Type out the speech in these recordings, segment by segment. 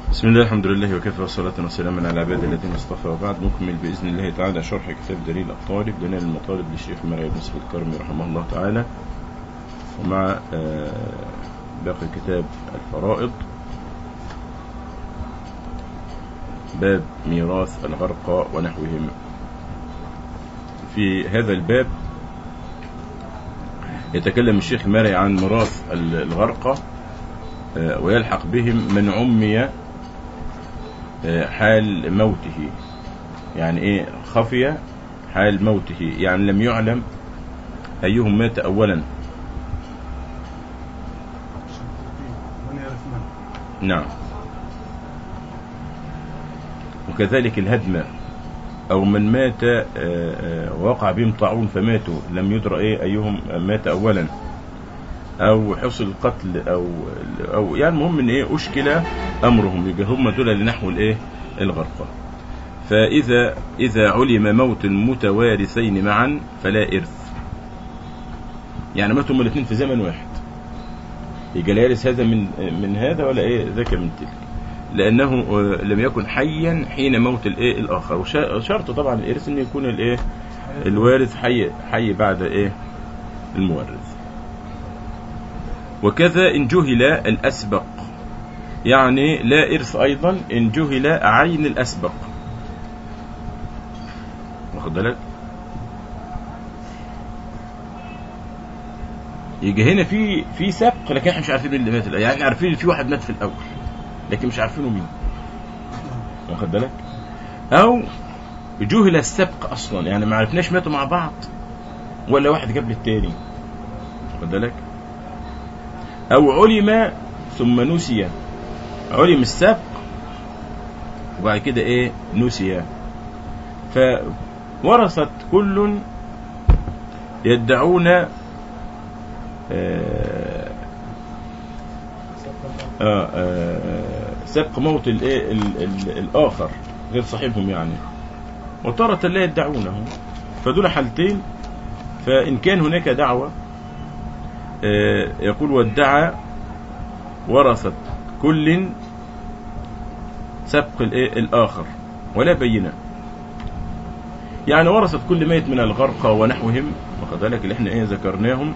بسم الله الحمد لله وكفى والصلاة والسلام على عباد الذين اصطفى وبعد نكمل بإذن الله تعالى شرح كتاب دليل الطالب دليل المطالب للشيخ مرعي بن سعيد الكرمي رحمه الله تعالى ومع آه، باقي كتاب الفرائض باب ميراث الغرقى ونحوهم في هذا الباب يتكلم الشيخ مرعي عن ميراث الغرقى آه، ويلحق بهم من عمي حال موته يعني ايه خفي حال موته يعني لم يعلم ايهم مات اولا من يعرف من نعم وكذلك الهدم او من مات آه، آه، وقع بهم طاعون فماتوا لم يدرى ايه ايهم مات اولا او حصل قتل او او يعني المهم ان ايه اشكل امرهم يبقى هم دول لنحو الايه الغرقى فاذا اذا علم موت المتوارثين معا فلا ارث يعني ماتوا هم الاثنين في زمن واحد يبقى لا يرث هذا من من هذا ولا ايه ذاك من تلك لانه آه، لم يكن حيا حين موت الايه الاخر وشرط طبعا الارث ان يكون الايه الوارث حي حي بعد ايه المورث وكذا إن جهل الأسبق يعني لا إرث أيضا إن جهل عين الأسبق واخد بالك يجي هنا في في سبق لكن احنا مش عارفين مين اللي مات يعني احنا عارفين في واحد مات في الاول لكن مش عارفينه مين واخد بالك او جهل السبق اصلا يعني ما عرفناش ماتوا مع بعض ولا واحد جاب للتاني واخد بالك أو علم ثم نسي علم السبق وبعد كده إيه نسي فورثت كل يدعون آه آه آه سبق موت الإيه ال- ال- الآخر غير صاحبهم يعني وتارة لا يدعونه فدول حالتين فإن كان هناك دعوة آه، يقول وادعى ورثة كل سبق الإيه؟ الآخر ولا بينة يعني ورثت كل ميت من الغرقى ونحوهم واخد بالك اللي احنا ايه ذكرناهم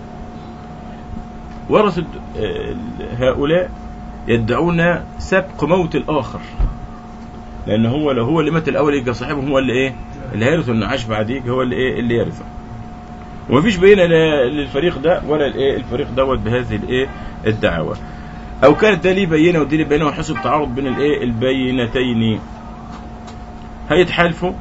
ورثت آه، هؤلاء يدعون سبق موت الآخر لأن هو لو هو اللي مات الأول يبقى صاحبهم هو اللي ايه اللي هيرثه انه عاش بعديك هو اللي ايه اللي يرثه ومفيش بينه لا للفريق ده ولا الايه الفريق دوت بهذه الايه الدعوه او كانت ده ليه بينه ودي ليه بينه وحصل تعارض بين الايه البينتين هيتحالفوا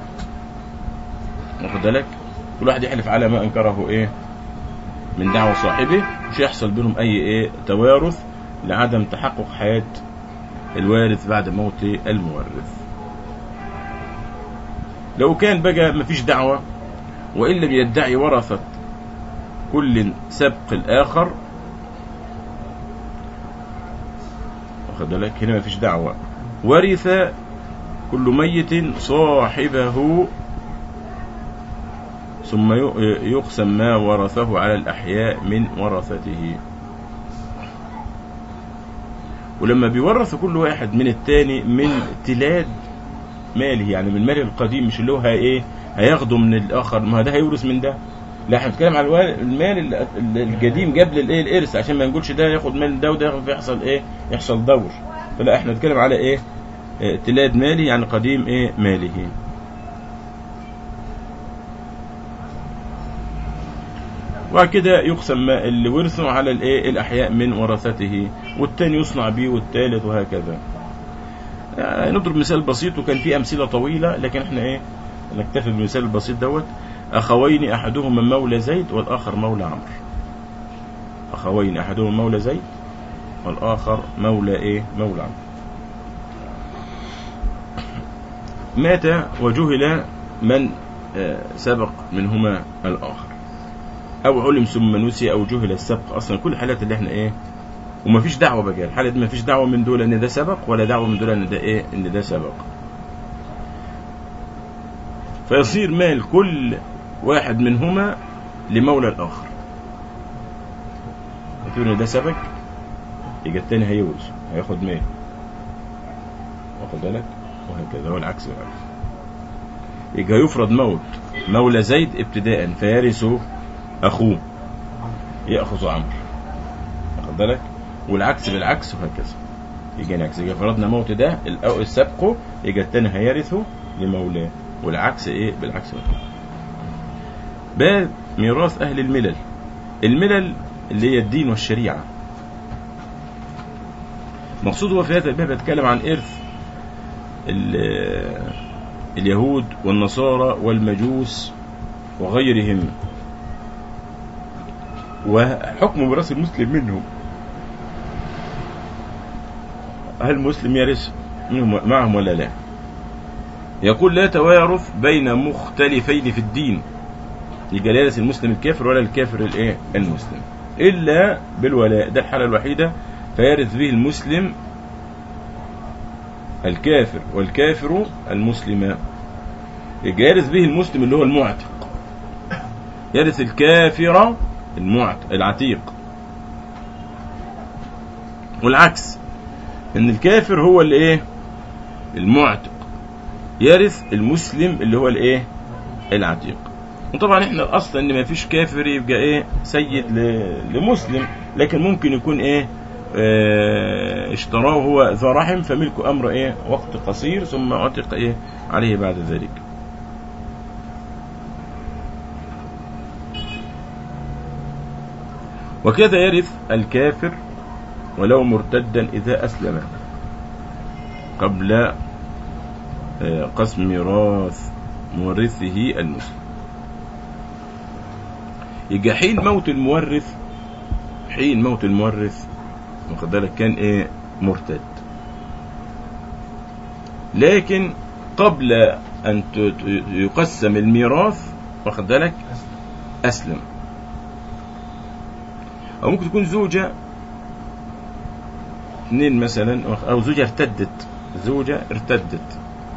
واخد بالك كل واحد يحلف على ما انكره ايه من دعوه صاحبه مش هيحصل بينهم اي ايه توارث لعدم تحقق حياه الوارث بعد موت المورث لو كان بقى مفيش دعوه وإن لم يدعي ورثة كل سبق الآخر واخد بالك هنا مفيش دعوة ورث كل ميت صاحبه ثم ي- يقسم ما ورثه على الأحياء من ورثته ولما بيورث كل واحد من التاني من تلاد ماله يعني من ماله القديم مش اللي هو هي ايه هياخده من الاخر ما ده هيورث من ده لا احنا بنتكلم على الوا- المال ال- ال- القديم جاب للايه الارث عشان ما نقولش ده ياخد مال ده وده ياخد يحصل ايه يحصل دور فلا احنا بنتكلم على ايه اه، تلاد مالي يعني قديم ايه ماله وكده يقسم ما اللي ورثه على الايه الاحياء من ورثته والتاني يصنع به والتالت وهكذا آه، نضرب مثال بسيط وكان في امثله طويله لكن احنا ايه نكتفي بالمثال البسيط دوت اخوين احدهما مولى زيد والاخر مولى عمرو اخوين احدهما مولى زيد والاخر مولى ايه مولى عمرو مات وجهل من آه، سبق منهما الاخر او علم ثم نسي او جهل السبق اصلا كل الحالات اللي احنا ايه وما فيش دعوه بقى الحاله دي ما فيش دعوه من دول ان ده سبق ولا دعوه من دول ان ده ايه ان ده سبق فيصير مال كل واحد منهما لمولى الاخر يقول ان ده سبق يبقى التاني هيورث هياخد مال واخد بالك وهكذا والعكس والعكس يبقى يفرض موت مولى زيد ابتداء فيرث اخوه ياخذ عمرو واخد بالك والعكس بالعكس وهكذا يجي نعكس يجي فرضنا موت ده الأو- السبق يجي التاني هيرثه لمولاه والعكس ايه بالعكس باب ميراث اهل الملل الملل اللي هي الدين والشريعه مقصود هو في هذا الباب يتكلم عن ارث ال- اليهود والنصارى والمجوس وغيرهم وحكم ميراث المسلم منهم هل المسلم يرث منهم معهم ولا لا يقول لا توارث بين مختلفين في الدين يبقى لا يرث المسلم الكافر ولا الكافر الايه المسلم الا بالولاء ده الحاله الوحيده فيرث به المسلم الكافر والكافر المسلم يبقى يرث به المسلم اللي هو المعتق يرث الكافر المعتق العتيق والعكس ان الكافر هو اللي ايه المعتق يرث المسلم اللي هو الايه العتيق وطبعا احنا الاصل ان ما فيش كافر يبقى ايه سيد ل- لمسلم لكن ممكن يكون ايه اه اشتراه هو ذا رحم فملكه امر ايه وقت قصير ثم عتق ايه عليه بعد ذلك وكذا يرث الكافر ولو مرتدا إذا أسلم قبل آه، قسم ميراث مورثه المسلم يبقى حين موت المورث حين موت المورث واخد بالك كان ايه مرتد لكن قبل ان ت- ت- يقسم الميراث واخد بالك اسلم او ممكن تكون زوجه اثنين مثلا او زوجة ارتدت زوجة ارتدت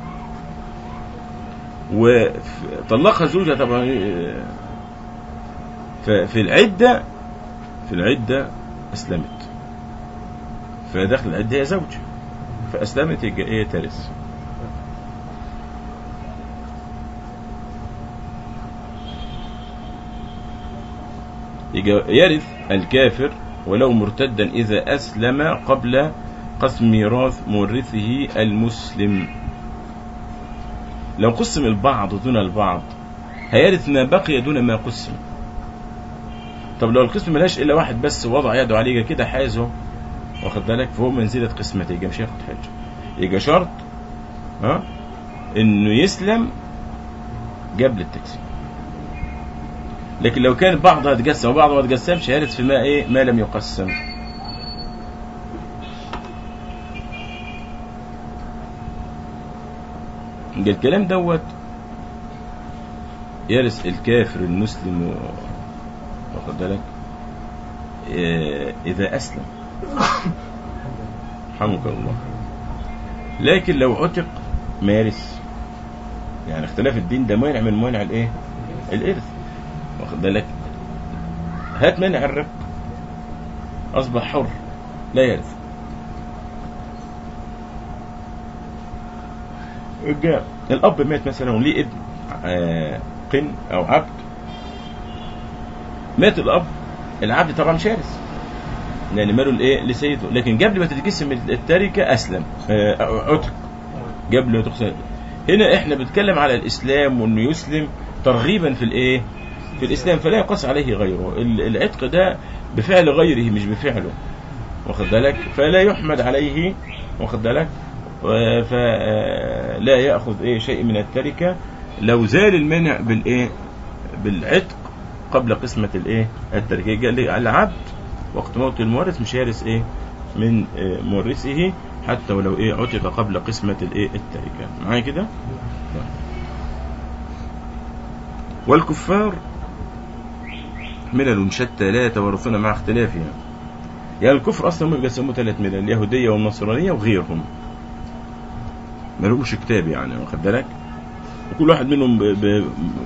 وطلقها زوجها طبعا إيه، ففي العدة في العدة أسلمت فدخل العدة هي زوجة فأسلمت يبقى إيه ترث يبقى يرث الكافر ولو مرتدا إذا أسلم قبل قسم ميراث مورثه المسلم لو قسم البعض دون البعض هيرث ما بقي دون ما قسم طب لو القسم ملاش إلا واحد بس وضع يده عليه كده حازه واخد بالك فهو منزلة قسمته يبقى مش هياخد حاجة يبقى شرط ها انه يسلم قبل التقسيم لكن لو كان بعضها اتقسم وبعضها ما اتقسمش هيرث في ما ايه ما لم يقسم يبقى الكلام دوت يرث الكافر المسلم و- واخد بالك إيه، اذا اسلم رحمك الله لكن لو عتق ما يرث يعني اختلاف الدين ده مانع من موانع الايه الارث واخد بالك هات منع الرق اصبح حر لا يرث جاء الاب مات مثلا وليه ابن آه، قن او عبد مات الاب العبد طبعا مش هيرث لان ماله الايه لسيده لكن قبل ما تتقسم التركه اسلم آه، عتق قبل ما تقسم هنا احنا بنتكلم على الاسلام وانه يسلم ترغيبا في الايه في الاسلام فلا يقاس عليه غيره ال- العتق ده بفعل غيره مش بفعله واخد بالك فلا يحمد عليه واخد بالك و- فلا ياخذ ايه شيء من التركه لو زال المنع بالايه بالعتق قبل قسمه الايه التركه قال لي العبد وقت موت المورث مش هيرث ايه من آه، مورثه حتى ولو ايه عتق قبل قسمه الايه التركه معايا كده والكفار ملل شتى لا يتوارثون مع اختلافها يعني الكفر اصلا هم بيقسموه ثلاث ملل اليهوديه والنصرانيه وغيرهم ما لهمش كتاب يعني واخد بالك وكل واحد منهم ب-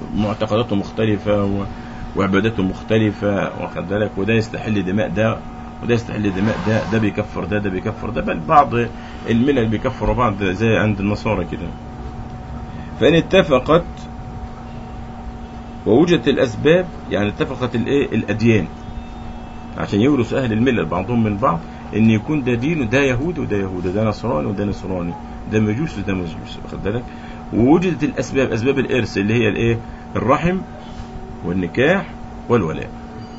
بمعتقداته مختلفه و... وعباداته مختلفه واخد بالك وده يستحل دماء ده وده يستحل دماء ده ده بيكفر ده ده بيكفر ده بل بعض الملل بيكفروا بعض زي عند النصارى كده فإن اتفقت ووجدت الأسباب يعني اتفقت الإيه الأديان عشان يورث أهل الملل بعضهم من بعض إن يكون ده دين وده يهودي وده يهودي ده نصراني وده نصراني ده مجوس وده مجوس واخد بالك ووجدت الأسباب أسباب الإرث اللي هي الإيه الرحم والنكاح والولاء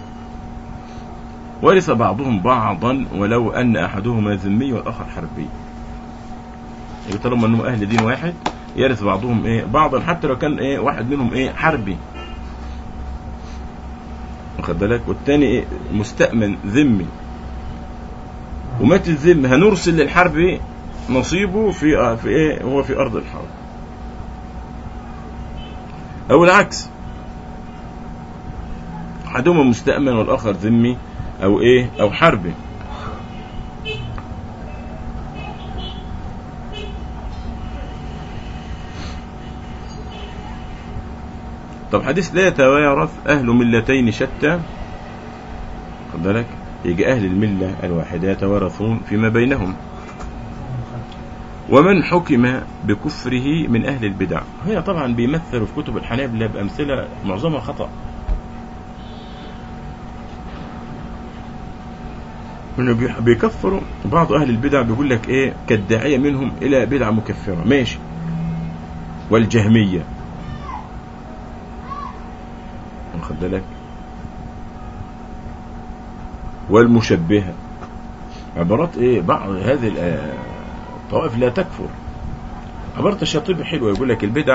ورث بعضهم بعضا ولو أن أحدهما ذمي والآخر حربي يبقى طالما أنهم أهل دين واحد يرث بعضهم إيه بعضا حتى لو كان إيه واحد منهم إيه حربي واخد بالك والتاني إيه مستأمن ذمي ومات الذم هنرسل للحرب نصيبه في في ايه هو في ارض الحرب او العكس احدهما مستأمن والاخر ذمي او ايه او حربي طب حديث لا يتوارث اهل ملتين شتى خد بالك يجي اهل المله الواحده يتوارثون فيما بينهم ومن حكم بكفره من اهل البدع هي طبعا بيمثلوا في كتب الحنابلة بامثله معظمها خطأ انه بيح- بيكفروا بعض اهل البدع بيقول لك ايه كالداعيه منهم الى بدعه مكفره ماشي والجهميه واخد بالك والمشبهه عبارات ايه بعض هذه ال- الطوائف لا تكفر عبارة الشاطبي حلوة يقول لك البدع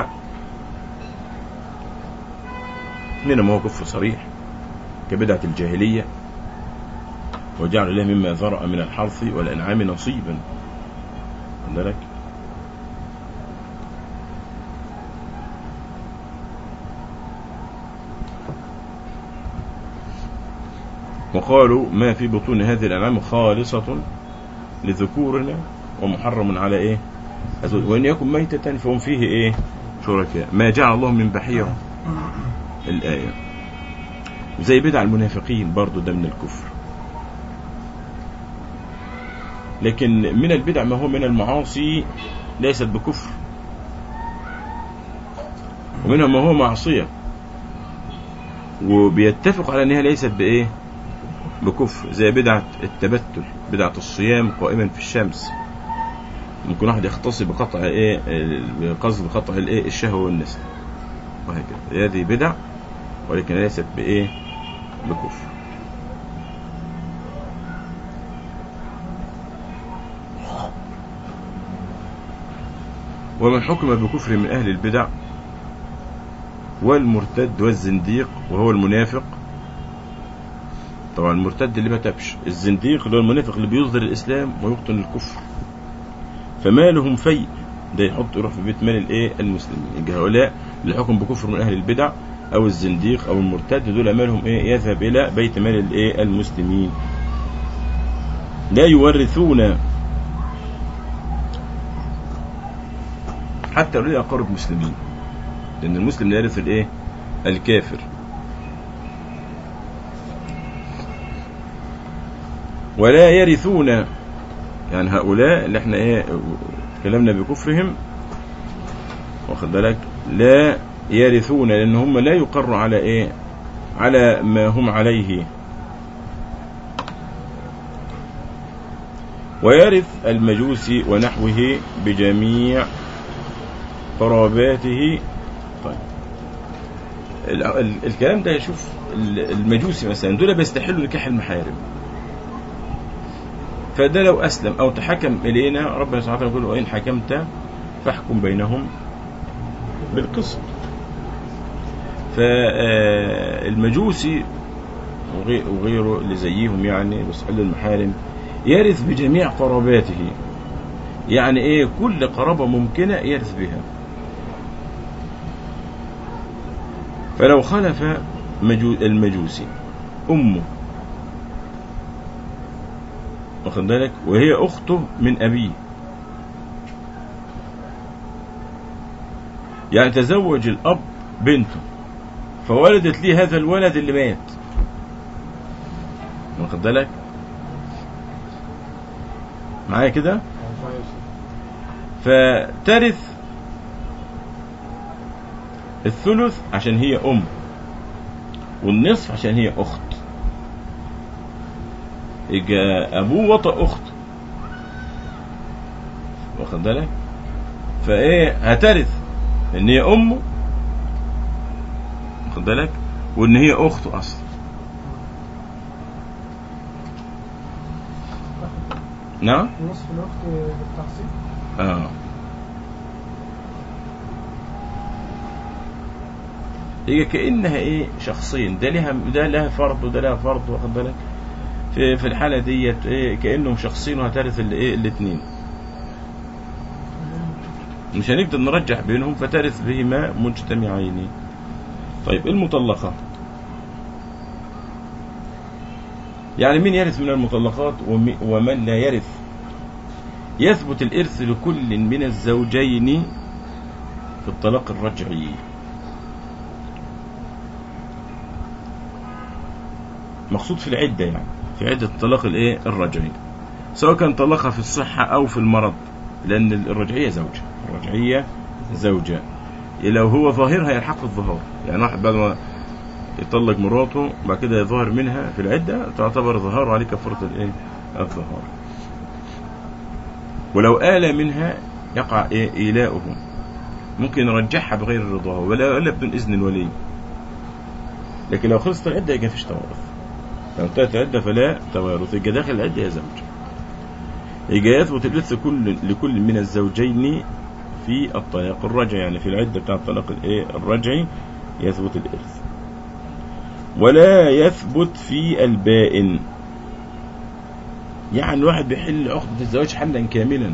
منها هو كفر صريح كبدعة الجاهلية وجعل له مما ذرأ من الحرث والأنعام نصيبا خد بالك وقالوا ما في بطون هذه الأنعام خالصة لذكورنا ومحرم على إيه أزواج وإن يكن ميتة فهم فيه إيه شركاء ما جعل الله من بحيرة الآية زي بدع المنافقين برضو ده من الكفر لكن من البدع ما هو من المعاصي ليست بكفر ومنها ما هو معصية وبيتفق على أنها ليست بإيه بكفر زي بدعة التبتل بدعة الصيام قائما في الشمس ممكن واحد يختص بقطع ايه بقصد قطع الايه الشهوة والنسل وهكذا هذه بدع ولكن ليست بايه بكفر ومن حكم بكفر من أهل البدع والمرتد والزنديق وهو المنافق طبعا المرتد اللي ما تبش الزنديق اللي هو المنافق اللي بيظهر الإسلام ويبطن الكفر فمالهم في ده يحط يروح في بيت مال الايه المسلمين يجي هؤلاء اللي حكم بكفر من أهل البدع أو الزنديق أو المرتد دول مالهم ايه يذهب إلى بيت مال الايه المسلمين لا يورثون حتى لو أقارب مسلمين لأن المسلم لا يرث الإيه؟ الكافر ولا يرثون يعني هؤلاء اللي احنا ايه تكلمنا بكفرهم واخد بالك لا يرثون لأن هم لا يقر على ايه على ما هم عليه ويرث المجوسي ونحوه بجميع قراباته طيب ال- ال- الكلام ده شوف ال- المجوسي مثلا دول بيستحلوا نكاح المحارم فده لو أسلم أو تحكم إلينا ربنا سبحانه وتعالى يقول وإن حكمت فاحكم بينهم بالقسط فالمجوسي وغيره اللي زيهم يعني بيستحلوا المحارم يرث بجميع قراباته يعني ايه كل قرابة ممكنة يرث بها فلو خلف مجو المجوسي أمه واخد بالك وهي أخته من أبيه يعني تزوج الأب بنته فولدت ليه هذا الولد اللي مات واخد بالك معايا كده صحيح. فترث الثلث عشان هي أم والنصف عشان هي أخت يجي أبوه وطأ أخته واخد بالك فإيه هترث إن هي أمه واخد بالك وإن هي أخته أصلا نعم نصف الوقت بالتعصيب اه هي كأنها ايه شخصين ده لها ده لها فرض وده لها فرض واخد بالك في في الحالة ديت ايه كأنهم شخصين وهترث اللي ايه الاثنين مش هنقدر نرجح بينهم فترث بهما مجتمعين طيب المطلقة يعني مين يرث من المطلقات ومي- ومن لا يرث يثبت الإرث لكل من الزوجين في الطلاق الرجعي مقصود في العدة يعني في عدة الطلاق الايه الرجعي سواء كان طلقها في الصحة أو في المرض لأن الرجعية زوجة الرجعية زوجة لو هو ظاهرها يلحق الظهار يعني واحد بعد ما يطلق مراته بعد كده يظهر منها في العدة تعتبر ظهاره عليه كفارة الايه الظهار ولو آل منها يقع إيه إيلاؤه ممكن يرجعها بغير رضاه ولا ولا بدون إذن الولي لكن لو خلصت العدة يبقى مفيش توارث لو انتهت العدة فلا توارث يبقى داخل العدة يا زوج يبقى يثبت الإرث كل لكل من الزوجين في الطلاق الرجعي يعني في العدة بتاع الطلاق الإيه الرجعي يثبت الإرث ولا يثبت في البائن يعني الواحد بيحل عقدة الزواج حلا كاملا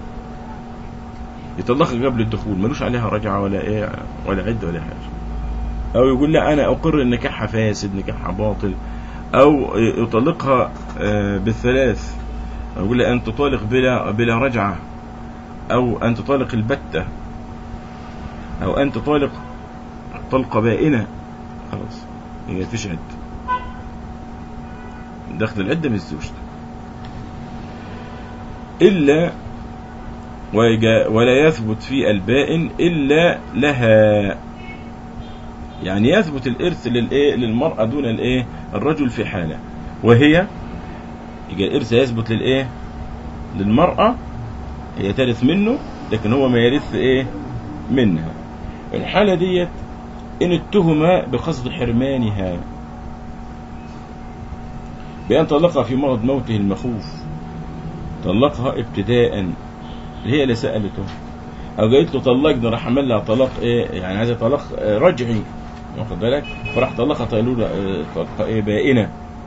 يطلقها قبل الدخول ملوش عليها رجعة ولا ايه ولا عدة ولا حاجة او يقول لا انا اقر ان نكاحها فاسد نكاحها باطل او يطلقها آه، بالثلاث او يقول لها ان تطالق بلا بلا رجعة او ان تطالق البتة او ان تطالق طلقة بائنة خلاص هي مفيش عدة دخل العدة من الزوجة إلا ويجا- ولا يثبت في البائن إلا لها يعني يثبت الإرث للإيه للمرأة دون الإيه الرجل في حالة وهي يجي الإرث يثبت للإيه للمرأة هي ترث منه لكن هو ما يرث إيه منها الحالة ديت إن اتهم بقصد حرمانها بأن طلقها في مرض موته المخوف طلقها ابتداء اللي هي اللي سألته أو قالت له طلقني راح عمل لها طلاق إيه يعني عايزة طلاق آه، رجعي واخد بالك فراح طلقها طيلولة آه، طلقة إيه بائنة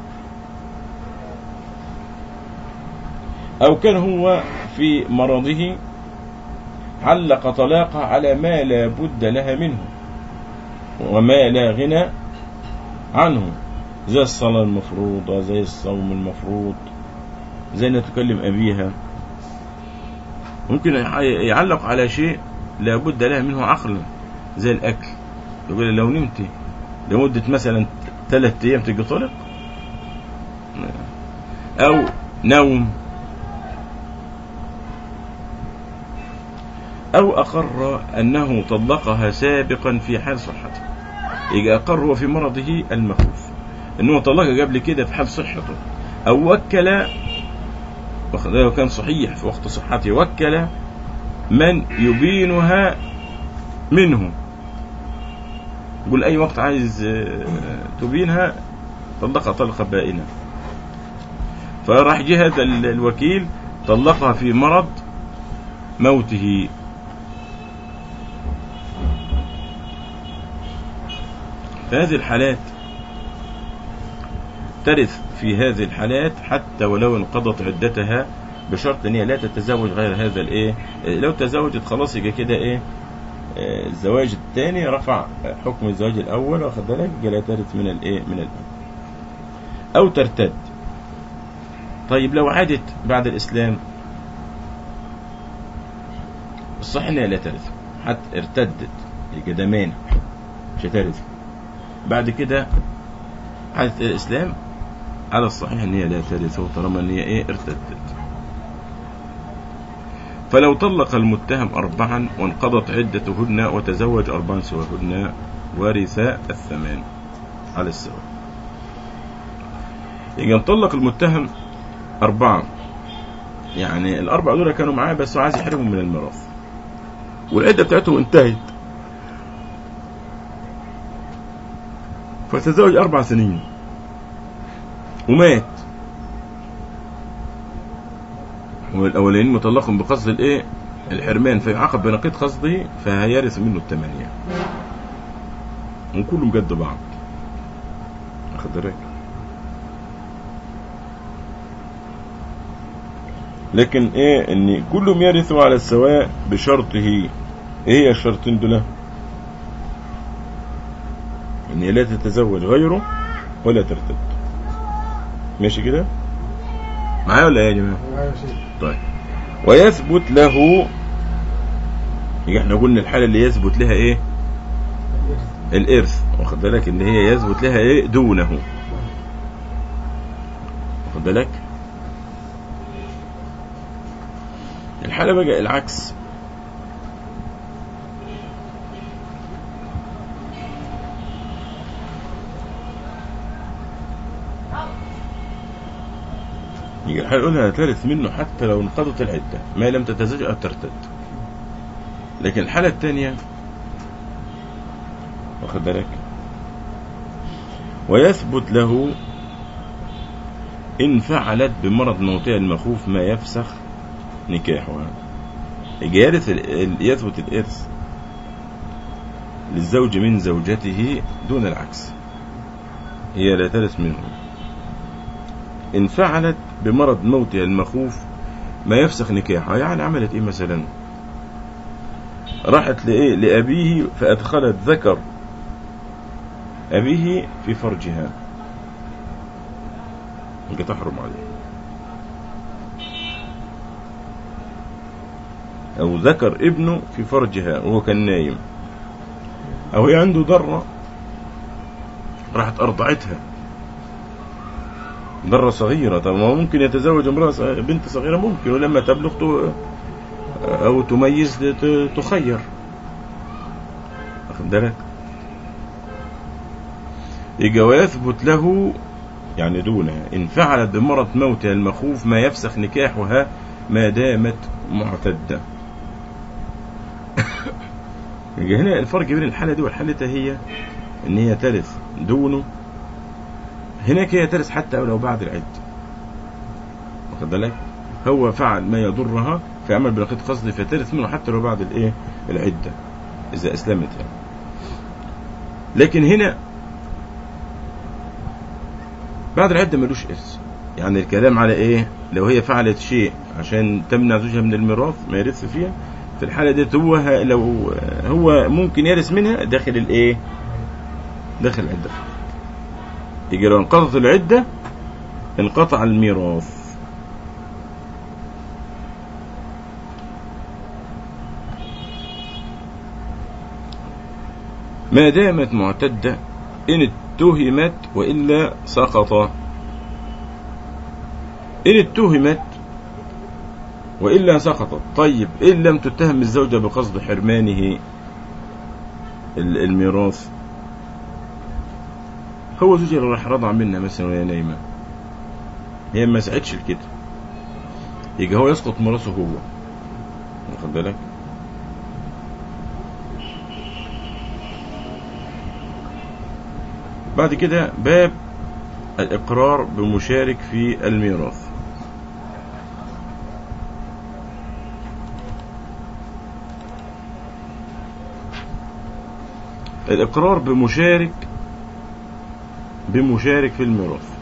أو كان هو في مرضه علق طلاقها على ما لا بد لها منه وما لا غنى عنه زي الصلاة المفروضة زي الصوم المفروض زي انها تكلم ابيها ممكن يعلق على شيء لابد لها منه عقلا زي الاكل يقول لو نمت لمدة مثلا ثلاثة ايام تجي طلق او نوم او اقر انه طلقها سابقا في حال صحته يجي اقر هو في مرضه المخوف انه طلقها قبل كده في حال صحته او وكل واخد بالك؟ وكان صحيح في وقت صحته وكل من يبينها منه يقول أي وقت عايز آه، تبينها طلقها طلقة بائنة فراح جه هذا ال- الوكيل طلقها في مرض موته في هذه الحالات ترث في هذه الحالات حتى ولو انقضت عدتها بشرط ان هي لا تتزوج غير هذا الايه آه، لو تزوجت خلاص يبقى كده ايه آه، الزواج الثاني رفع حكم الزواج الاول واخد بالك يبقى لا ترث من الايه من الاب او ترتد طيب لو عادت بعد الاسلام الصح انها لا ترث حتى ارتدت يبقى ده مانع مش هترث بعد كده عادت الاسلام على الصحيح ان هي لا ترث طالما ان هي ايه ارتدت فلو طلق المتهم أربعا وانقضت عدتهن وتزوج أربعا سواهن ورث الثمان على السواء يجي نطلق المتهم أربعة يعني الأربعة دول كانوا معاه بس هو عايز يحرمهم من الميراث والعدة بتاعتهم انتهت فتزوج أربع سنين ومات والأولين مطلق بقصد الإيه؟ الحرمان فيعاقب بنقيض قصده فهيرث منه الثمانية وكلهم جد بعض واخد بالك لكن ايه ان كلهم يرثوا على السواء بشرطه ايه هي الشرطين دول ان هي لا تتزوج غيره ولا ترتد ماشي كده معايا ولا ايه يا جماعه ايوه يا شيخ طيب ويثبت له يبقى احنا قلنا الحاله اللي يثبت لها ايه الارث واخد بالك ان هي يثبت لها ايه دونه واخد بالك الحاله بقى العكس يجي الحاله الاولى هترث منه حتى لو انقضت العده ما لم تتزوج او ترتد لكن الحاله الثانيه واخد بالك ويثبت له إن فعلت بمرض موتها المخوف ما يفسخ نكاحها يجي يرث ال- ال- يثبت الإرث للزوج من زوجته دون العكس هي لا ترث منه إن فعلت بمرض موتها المخوف ما يفسخ نكاحها يعني عملت إيه مثلا راحت لإيه لأبيه فأدخلت ذكر أبيه في فرجها يبقى تحرم عليه أو ذكر ابنه في فرجها وهو كان نايم أو هي عنده ضرة راحت أرضعتها ضرة صغيرة طب ما هو ممكن يتزوج امرأة ص- بنت صغيرة ممكن ولما تبلغ ت- أو تميز ت- تخير واخد بالك يجي ويثبت له يعني دونها إن فعلت بمرض موتها المخوف ما يفسخ نكاحها ما دامت معتدة يجي هنا الفرق بين الحالة دي والحالة هي إن هي ترث دونه هناك هي ترث حتى ولو بعد العدة واخد بالك هو فعل ما يضرها في عمل بنقيض قصدي فترث منه حتى لو بعد الايه العدة إذا أسلمت يعني. لكن هنا بعد العدة ملوش إرث يعني الكلام على إيه لو هي فعلت شيء عشان تمنع زوجها من الميراث ما يرث فيها في الحالة دي هو ه- لو هو ممكن يرث منها داخل الإيه داخل العدة يجي لو انقضت العدة انقطع الميراث ما دامت معتدة إن اتهمت وإلا سقط إن اتهمت وإلا سقطت طيب إن لم تتهم الزوجة بقصد حرمانه ال- الميراث هو زوجها اللي راح رضع منها مثلا وهي نايمة هي ما سعتش لكده يجي هو يسقط ميراثه هو واخد بالك بعد كده باب الإقرار بمشارك في الميراث الإقرار بمشارك بمشارك في الميراث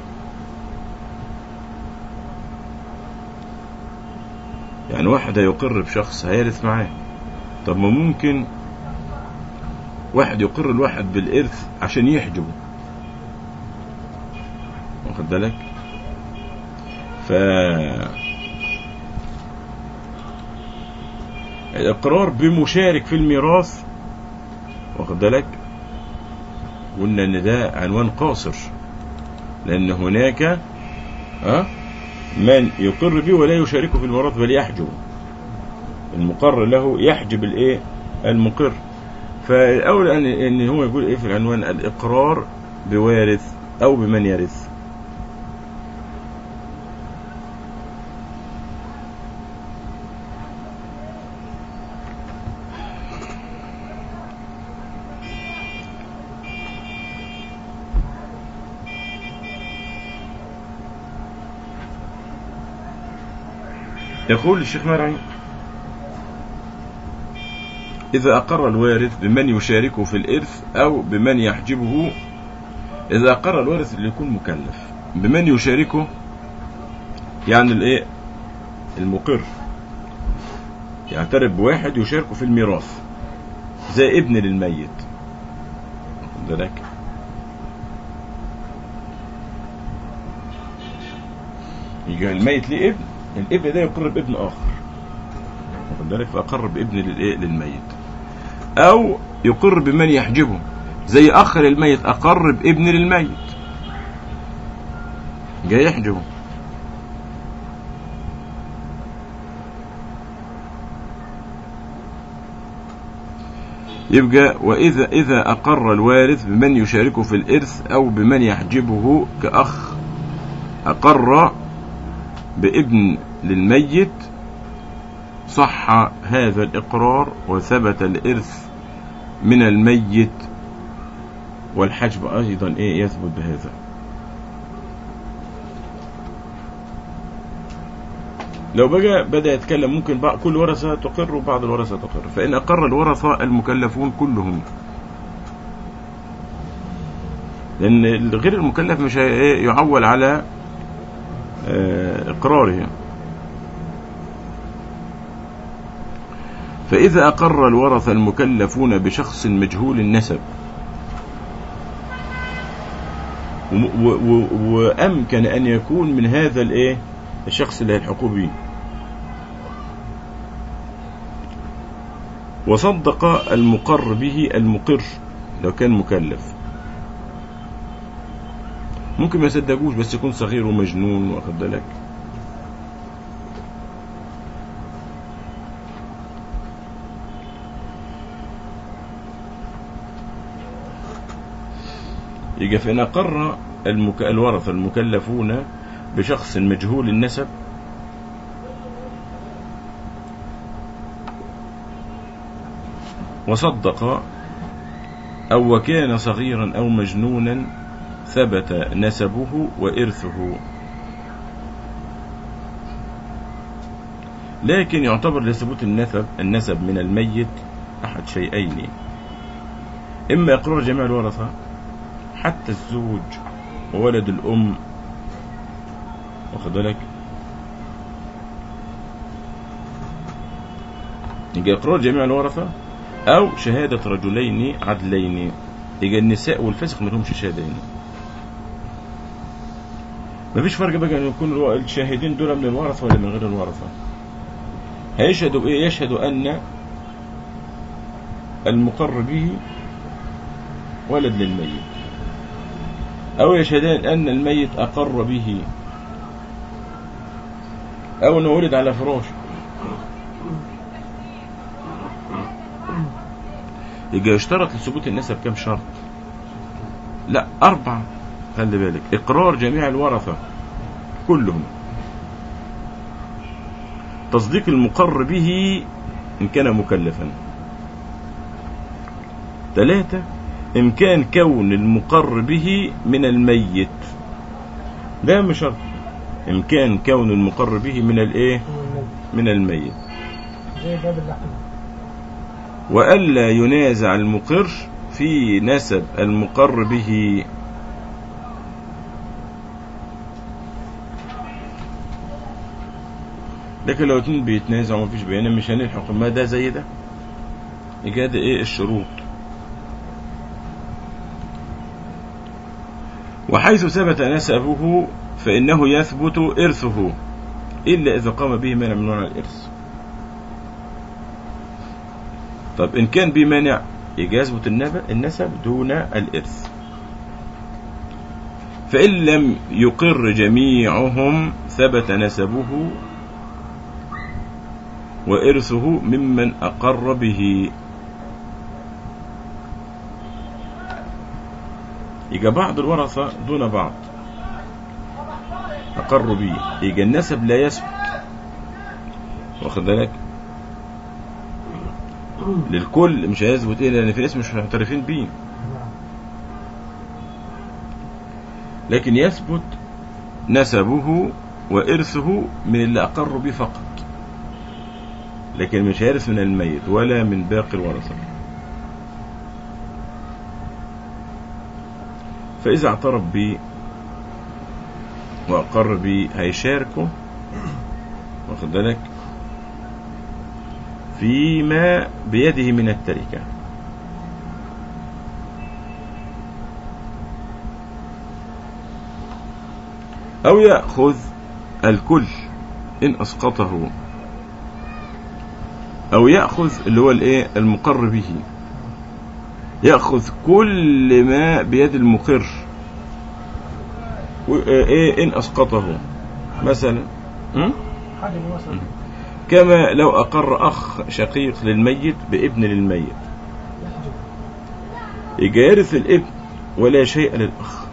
يعني واحد هيقر بشخص هيرث معاه طب ما ممكن واحد يقر الواحد بالإرث عشان يحجبه واخد بالك ف الإقرار بمشارك في الميراث واخد بالك قلنا ان ده عنوان قاصر لان هناك ها من يقر به ولا يشاركه في الميراث بل يحجبه المقر له يحجب الايه المقر فالاولى ان ان هو يقول ايه في العنوان الاقرار بوارث او بمن يرث يقول الشيخ مرعي إذا أقر الوارث بمن يشاركه في الإرث أو بمن يحجبه إذا أقر الوارث اللي يكون مكلف بمن يشاركه يعني الإيه المقر يعترف بواحد يشاركه في الميراث زي ابن للميت واخد بالك يجي الميت ليه ابن الابن ده يقر بابن اخر واخد بالك فاقر بابن للايه للميت او يقر بمن يحجبه زي اخ للميت اقر بابن للميت جاي يحجبه يبقى وإذا إذا أقر الوارث بمن يشاركه في الإرث أو بمن يحجبه كأخ أقر بابن للميت صح هذا الإقرار وثبت الإرث من الميت والحجب أيضا إيه يثبت بهذا لو بقى بدأ يتكلم ممكن بقى كل ورثة تقر وبعض الورثة تقر فإن أقر الورثة المكلفون كلهم لأن غير المكلف مش هي- إيه يعول على آه، إقراره فإذا أقر الورثة المكلفون بشخص مجهول النسب وم- و- و- وأمكن أن يكون من هذا الإيه الشخص اللي هيلحقوه به وصدق المقر به المقر لو كان مكلف ممكن ما يصدقوش بس يكون صغير ومجنون واخد بالك يجي فإن أقر المك... الورثة المكلفون بشخص مجهول النسب وصدق أو وكان صغيرا أو مجنونا ثبت نسبه وإرثه لكن يعتبر لثبوت النسب النسب من الميت أحد شيئين إما إقرار جميع الورثة حتى الزوج وولد الأم واخد بالك يجي إقرار جميع الورثة أو شهادة رجلين عدلين يجي النساء والفسق ما لهمش شهادة هنا مفيش فرق بقى ان يكون الو- الشاهدين دول من الورثه ولا من غير الورثه هيشهدوا ايه يشهدوا ان المقر به ولد للميت او يشهدان ان الميت اقر به او انه ولد على فراشه يبقى يشترط لثبوت النسب كم شرط لا أربعة خلي بالك إقرار جميع الورثة كلهم تصديق المقر به إن كان مكلفا ثلاثة إمكان كون المقر به من الميت ده مش شرط إمكان كون المقر به من الإيه من الميت زي باب اللحم وألا ينازع المقر في نسب المقر به لكن لو اتنين بيتنازعوا ومفيش بينة مش هنلحق ما ده زي ده يبقى ده ايه الشروط وحيث ثبت نسبه فإنه يثبت إرثه إلا إذا قام به مانع من منع الإرث طب إن كان به مانع يجي يثبت النب- النسب دون الإرث فإن لم يقر جميعهم ثبت نسبه وإرثه ممن أقر به يبقى بعض الورثة دون بعض أقروا به يبقى النسب لا يثبت واخد بالك للكل مش هيثبت ايه لان في ناس مش معترفين بيه نعم لكن يثبت نسبه وإرثه من اللي أقروا به فقط لكن مش هيرث من الميت ولا من باقي الورثة فإذا اعترف به وأقر به هيشاركه واخد بالك فيما بيده من التركة أو يأخذ الكل إن أسقطه أو يأخذ اللي هو الإيه المقر به يأخذ كل ما بيد المقر و- إيه إن أسقطه مثلا م? حاجة مثلا كما لو أقر أخ شقيق للميت بابن للميت يحجب يجي يرث الابن ولا شيء للأخ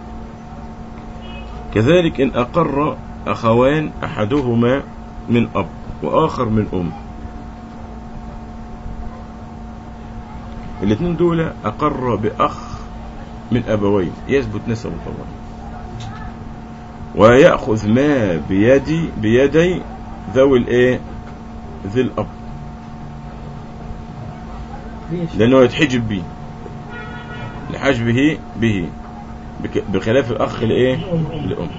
كذلك إن أقر أخوان أحدهما من أب وآخر من أم الاثنين دول أقر بأخ من أبوين يثبت نسبه طبعا ويأخذ ما بيدي بيدي ذوي الإيه ذي الأب ليش؟ لأنه يتحجب به لحجبه به بك- بخلاف الأخ الإيه الأم أم. الأم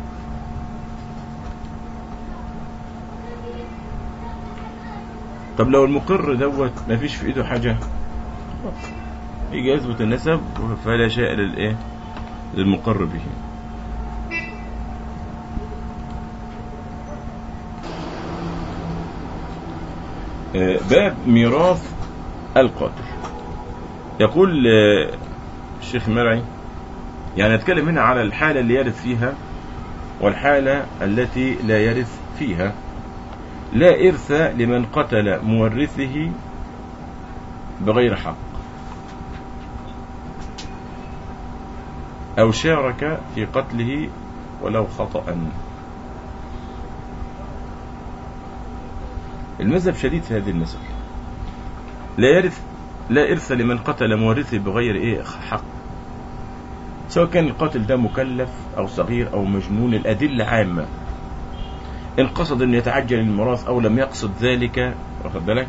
طب لو المقر دوت ما فيش في ايده حاجة يجي يثبت النسب فلا شيء للايه للمقر به آه، باب ميراث القاتل يقول آه، الشيخ مرعي يعني نتكلم هنا على الحالة اللي يرث فيها والحالة التي لا يرث فيها لا إرث لمن قتل مورثه بغير حق أو شارك في قتله ولو خطأ المذهب شديد في هذه المسألة لا يرث لا إرث لمن قتل مورثه بغير إيه حق سواء كان القاتل ده مكلف أو صغير أو مجنون الأدلة عامة إن قصد أن يتعجل الميراث أو لم يقصد ذلك واخد بالك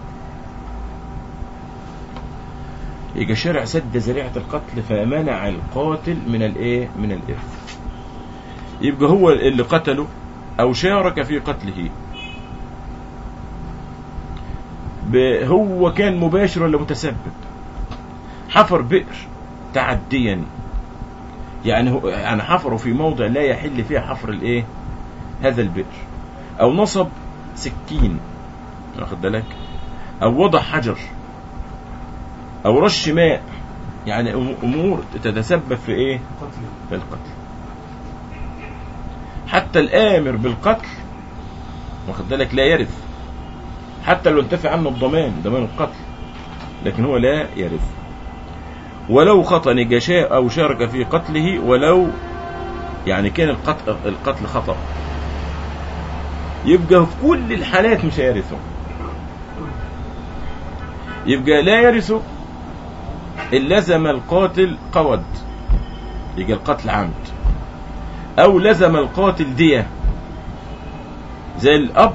يجي شرع سد ذريعة القتل فمنع القاتل من الإيه من الإرث يبقى هو اللي قتله أو شارك في قتله ب- هو كان مباشر ولا متسبب حفر بئر تعديا يعني هو يعني حفروا في موضع لا يحل فيه حفر الايه هذا البئر او نصب سكين واخد بالك او وضع حجر او رش ماء يعني أم- امور تتسبب في ايه قتل في القتل حتى الامر بالقتل واخد بالك لا يرث حتى لو انتفع عنه الضمان ضمان القتل لكن هو لا يرث ولو خطأ نجاشاء أو شارك في قتله ولو يعني كان القتل, القتل خطأ يبقى في كل الحالات مش هيرثه يبقى لا يرث إن لزم القاتل قود يبقى القتل عمد أو لزم القاتل دية زي الأب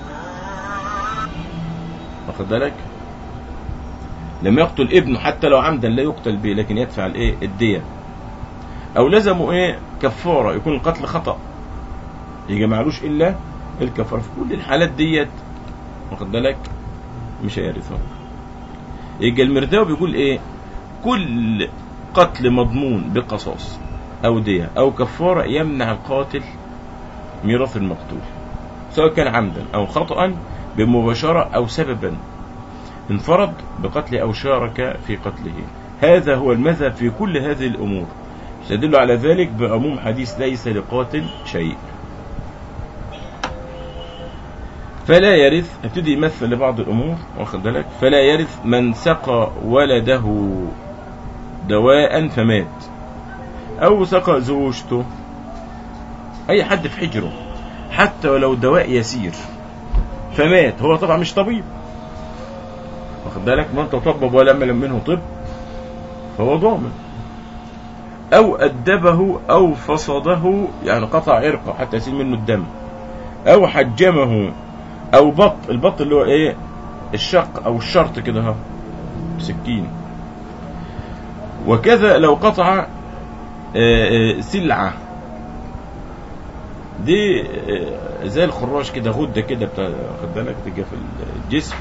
واخد بالك لما يقتل ابنه حتى لو عمدا لا يقتل به لكن يدفع الايه الدية او لزموا ايه كفارة يكون القتل خطأ يجي معلوش الا الكفارة في كل الحالات ديت واخد بالك مش هيرثه يجي المرداوي بيقول ايه كل قتل مضمون بقصاص او دية او كفارة يمنع القاتل ميراث المقتول سواء كان عمدا او خطأ بمباشرة او سببا انفرد بقتله أو شارك في قتله هذا هو المذهب في كل هذه الأمور يدل على ذلك بعموم حديث ليس لقاتل شيء فلا يرث ابتدي يمثل لبعض الامور واخد بالك فلا يرث من سقى ولده دواء فمات او سقى زوجته اي حد في حجره حتى ولو دواء يسير فمات هو طبعا مش طبيب واخد بالك من تطبب ولم يلم منه طب فهو ضامن او ادبه او فصده يعني قطع عرقه حتى يسيل منه الدم او حجمه او بط البط اللي هو ايه الشق او الشرط كده اهو سكين وكذا لو قطع آه، آه، سلعة دي آه، زي الخراش كده غدة كده بتاع خد بالك تجي في الجسم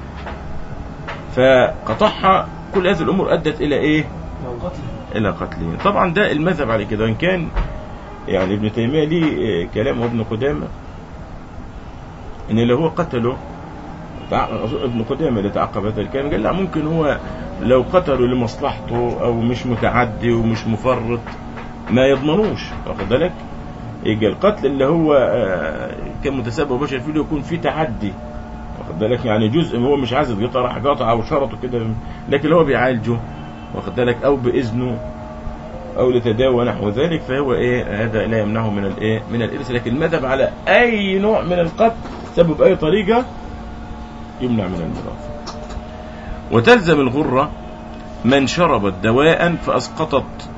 فقطعها كل هذه الأمور أدت إلى إيه؟ لو قتل إلى قتله طبعا ده المذهب على كده وإن كان يعني ابن تيمية ليه آه، كلام ابن قدامة إن اللي هو قتله تع- ابن قدامة اللي تعقب هذا الكلام قال لا ممكن هو لو قتلوا لمصلحته أو مش متعدي ومش مفرط ما يضمنوش واخد بالك يجي القتل اللي هو آه، كان متسبب بشر فيه يكون فيه تعدي واخد بالك يعني جزء هو مش عايز يقطع راح قطع او شرطه كده لكن هو بيعالجه واخد بالك او باذنه او لتداوى نحو ذلك فهو ايه هذا لا يمنعه من الايه من الارث لكن المذهب على اي نوع من القتل سبب اي طريقه يمنع من الميراث وتلزم الغره من شربت دواء فاسقطت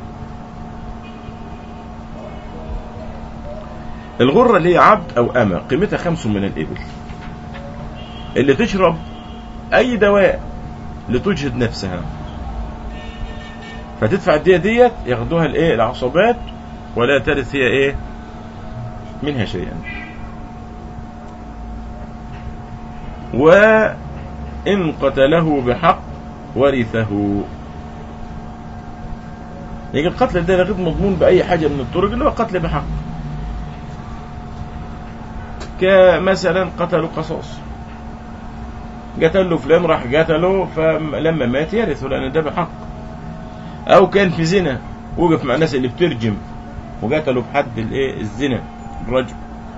الغره اللي هي عبد او امه قيمتها خمس من الابل اللي تشرب اي دواء لتجهد نفسها فتدفع الدية ديت ياخدوها الايه العصبات ولا ترث هي ايه منها شيئا وإن قتله بحق ورثه يجي القتل ده غير مضمون بأي حاجة من الطرق اللي هو قتل بحق كمثلا قتلوا قصاص قتل له فلان راح قتله فلما مات يرثه لأن ده بحق أو كان في زنا وقف مع الناس اللي بترجم وقتلوا بحد الايه الزنا الرجم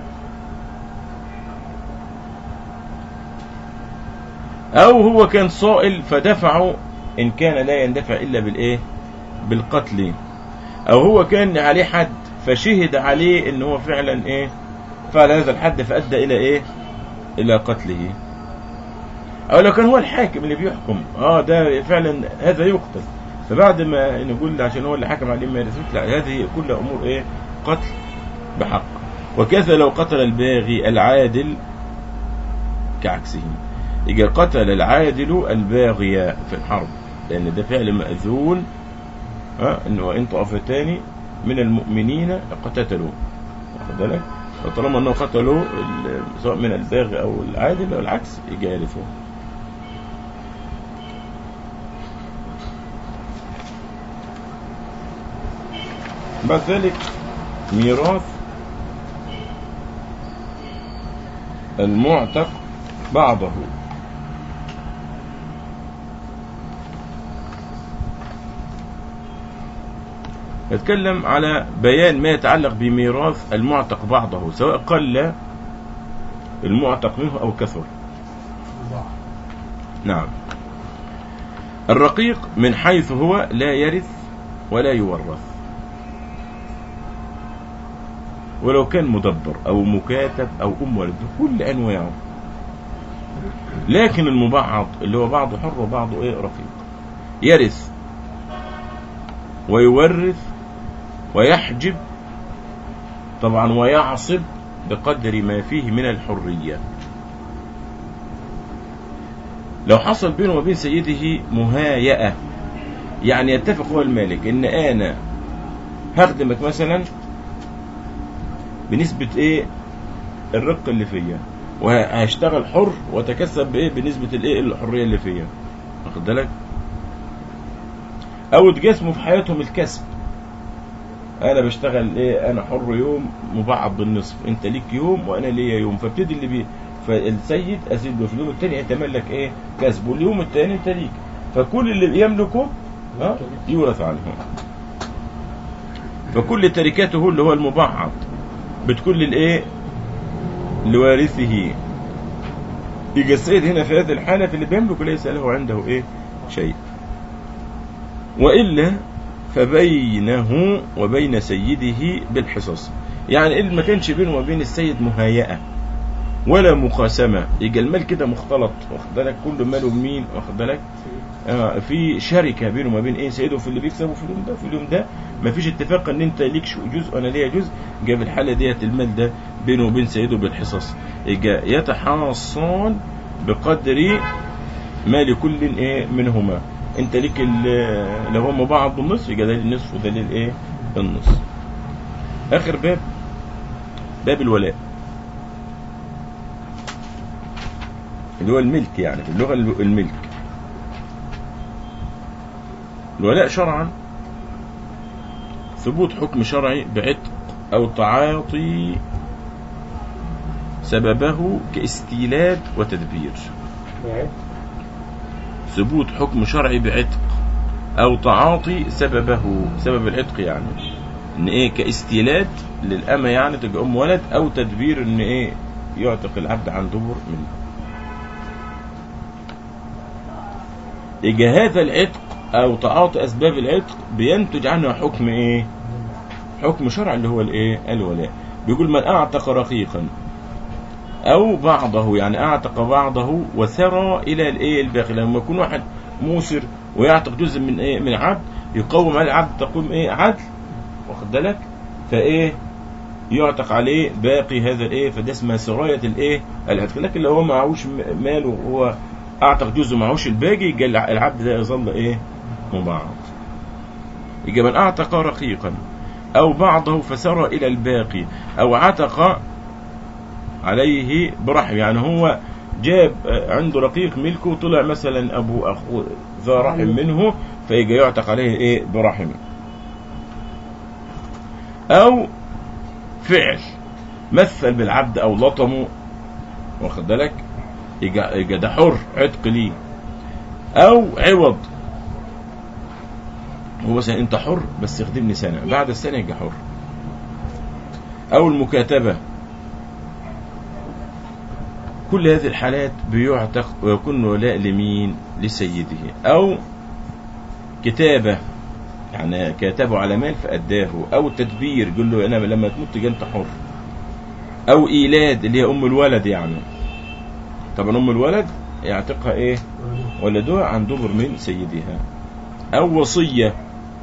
أو هو كان صائل فدفعه إن كان لا يندفع إلا بالإيه بالقتل أو هو كان عليه حد فشهد عليه إن هو فعلا إيه فعل هذا الحد فأدى إلى إيه إلى قتله أو لو كان هو الحاكم اللي بيحكم آه ده فعلا هذا يقتل فبعد ما نقول عشان هو اللي حكم عليه ما يرثوش لا هذه كلها أمور إيه قتل بحق وكذا لو قتل الباغي العادل كعكسه يجي قتل العادل الباغي في الحرب لأن ده فعل مأذون ها إنه وإن طائفتان من المؤمنين اقتتلوا واخد بالك فطالما انه قتلوا ال- سواء من الباغي او العادل او العكس يجي يرثه بعد ذلك ميراث المعتق بعضه يتكلم على بيان ما يتعلق بميراث المعتق بعضه سواء قل المعتق منه أو كثر نعم الرقيق من حيث هو لا يرث ولا يورث ولو كان مدبر أو مكاتب أو أم ولد كل أنواعه لكن المبعض اللي هو بعضه حر وبعضه إيه رقيق يرث ويورث ويحجب طبعا ويعصب بقدر ما فيه من الحرية لو حصل بينه وبين سيده مهايئة يعني يتفق هو المالك ان انا هخدمك مثلا بنسبة ايه الرق اللي فيا وهشتغل حر واتكسب بايه بنسبة الايه الحرية اللي فيا واخد بالك او تقسموا في حياتهم الكسب انا بشتغل ايه انا حر يوم مبعض بالنصف انت ليك يوم وانا ليا يوم فابتدي اللي بي فالسيد اسيب له في اليوم الثاني يتملك ايه كسبه اليوم الثاني انت ليك فكل اللي يملكه ها يورث عنه فكل تركاته اللي هو المبعض بتكون للايه لوارثه يبقى السيد هنا في هذه الحالة في اللي بيملك ليس له عنده ايه شيء وإلا فبينه وبين سيده بالحصص يعني اللي ما كانش بينه وبين السيد مهيئة ولا مقاسمة يبقى المال كده مختلط واخد بالك كل ماله بمين واخد بالك آه في شركة بينه وما بين ايه سيده في اللي بيكسبه في اليوم ده في اليوم ده ما فيش اتفاق ان انت ليك شو- جزء وانا ليا جزء جاء في الحالة ديت المال ده بينه وبين سيده بالحصص يبقى يتحاصان بقدر ما لكل ايه منهما انت ليك ال- لو هم بعض بالنصف يبقى ده النصف وده للايه النصف اخر باب باب الولاء اللي هو الملك يعني في اللغة الملك الولاء شرعا ثبوت حكم شرعي بعتق أو تعاطي سببه كاستيلاد وتدبير يعني ثبوت حكم شرعي بعتق أو تعاطي سببه سبب العتق يعني إن إيه كاستيلاد للأمة يعني تبقى أم ولد أو تدبير إن إيه يعتق العبد عن دبر منه يجي هذا العتق أو تعاطي أسباب العتق بينتج عنه حكم إيه حكم شرع اللي هو الإيه الولاء بيقول من أعتق رقيقا أو بعضه يعني أعتق بعضه وثرى إلى الإيه الباقي لما يكون واحد موسر ويعتق جزء من إيه من عبد يقوم على العبد تقوم إيه عدل واخد بالك فإيه يعتق عليه باقي هذا الإيه فده اسمها سراية الإيه العتق لكن لو هو معهوش م- مال وهو أعتق جزء معهوش الباقي يبقى الع- العبد ده يظل إيه مبعض يبقى من أعتق رقيقا أو بعضه فسرى إلى الباقي أو عتق عليه برحم يعني هو جاب آه، عنده رقيق ملكه وطلع مثلا ابو اخوه ذا رحم منه فيجي يعتق عليه ايه برحم او فعل مثل بالعبد او لطمه واخد بالك يجي يجي ده حر عتق ليه او عوض هو مثلا انت حر بس يخدمني سنه بعد السنه يجي حر او المكاتبه كل هذه الحالات بيعتق ويكون ولاء لمين لسيده أو كتابة يعني كاتبه على مال فأداه أو تدبير يقول له أنا لما تموت تجي أنت حر أو إيلاد اللي هي أم الولد يعني طبعا أم الولد يعتقها إيه ولدها عن دبر من سيدها أو وصية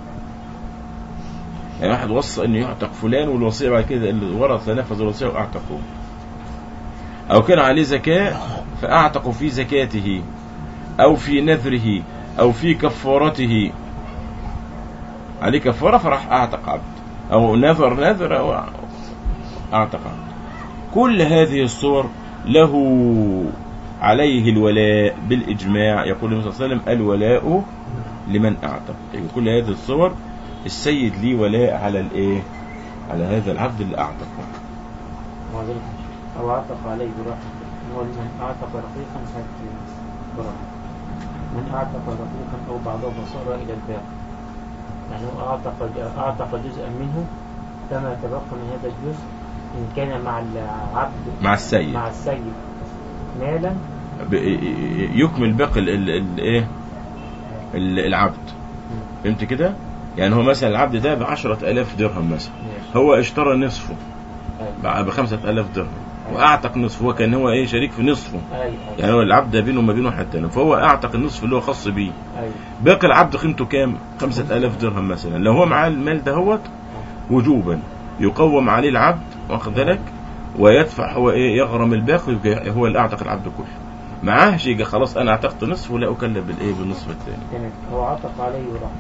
يعني واحد وصى أنه يعتق فلان والوصية بعد كده اللي ورث نفذ الوصية وأعتقوه أو كان عليه زكاة فأعتق في زكاته أو في نذره أو في كفارته عليه كفارة فراح أعتق عبد أو نذر نذر أو أعتق عبد كل هذه الصور له عليه الولاء بالإجماع يقول النبي صلى الله عليه وسلم الولاء لمن أعتق يعني كل هذه الصور السيد ليه ولاء على الإيه على هذا العبد اللي أعتقه وذلك أو عتق عليه برحم هو من أعتق رقيقا حتى برحم من أعتق رقيقا أو بعضه فصار إلى الباقي يعني هو أعتق أعتق جزءا منه فما تبقى من هذا الجزء إن كان مع العبد مع السيد مع السيد مالا ب- يكمل باقي ال- ال- الايه ال- العبد فهمت كده يعني هو مثلا العبد ده بعشرة ألاف درهم مثلا ماشي هو اشترى نصفه أيوة. ب- بخمسة ألاف درهم وأعتق نصفه هو كان هو إيه شريك في نصفه أيوة يعني هو العبد ده بينه وما بينه حتى فهو أعتق النصف اللي هو خاص بيه أيوة باقي العبد قيمته كام خمسة ألاف درهم مثلا لو هو معاه المال دهوت وجوبا يقوم عليه العبد واخد بالك ويدفع هو ايه يغرم الباقي ويبقى هو اللي اعتق العبد كله معاهش يجي خلاص انا اعتقت نصف ولا اكلف بالايه بالنصف الثاني تمام هو عتق عليه برحم